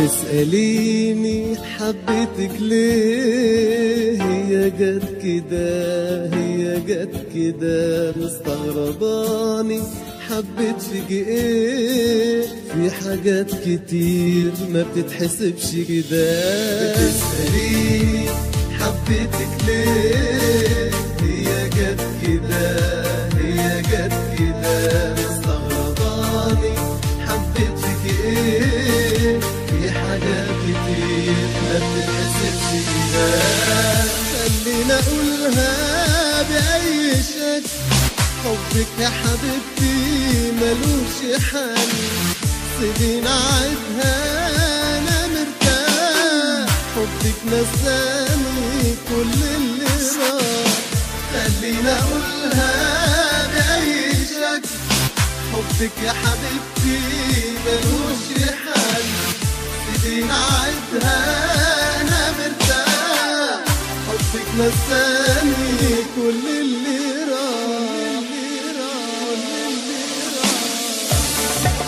تسأليني حبيتك ليه هي جت كده هي جت كده مستغرباني حبيت فيك ايه في حاجات كتير ما بتتحسبش كده بتسأليني حبيتك ليه هي جت كده هي جت كده مستغرباني حبيت فيك ايه في حاجات كتير ما بتتحسبش كده خلينا اقولها بأي شكل حبك يا حبيبتي ملوش حل سيبينا عيدها انا مرتاح حبك نساني كل اللي راح خلينا اقولها بأي شكل حبك يا حبيبتي ملوش حل سيبينا عيدها انا مرتاح حبك نساني كل اللي راح اللي راح اللي راح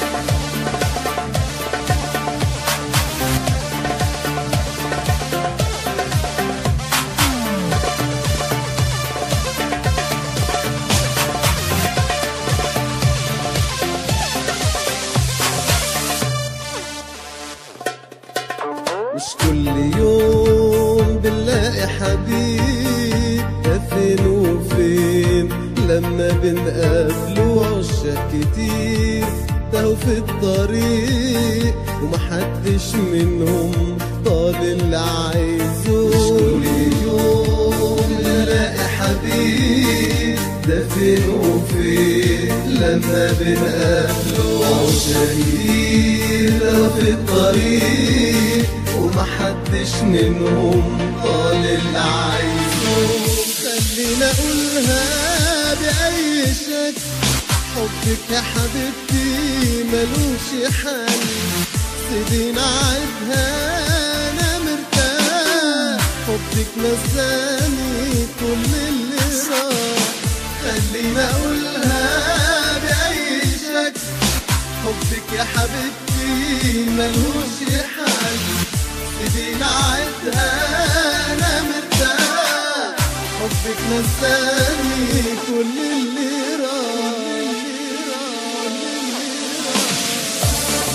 مش كل يوم بنلاقي حبيب ده فين وفين لما بنقابله عشاق كتير تاهوا في الطريق ومحدش منهم طال اللي عايزه مش كل يوم بنلاقي حبيب ده فين وفين لما بنقابله عشاق كتير تاهوا في الطريق ومحدش منهم طال اللي عايزه خلينا اقولها بأي شكل حبك يا حبيبتي ملوش حل سيبينا عيدها انا مرتاح حبك نساني كل اللي راح خلينا اقولها بأي شكل حبك يا حبيبتي ملوش حل سيبينا عيدها انا مرتاح حبك نساني كل اللي راح اللي راح اللي راح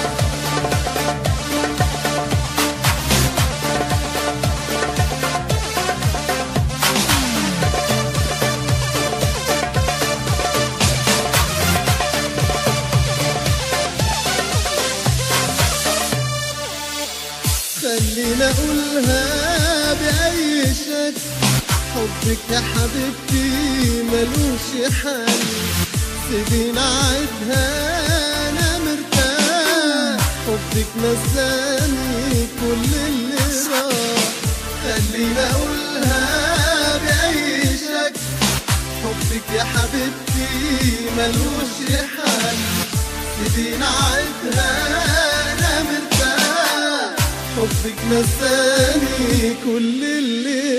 خلينا اقولها بأي شكل حبك يا حبيبتي ملوش حل سيبينا عيدها انا مرتاح حبك نساني كل اللي راح خلينا اقولها بأي شكل حبك يا حبيبتي ملوش حل سيبينا عيدها انا مرتاح حبك نساني كل اللي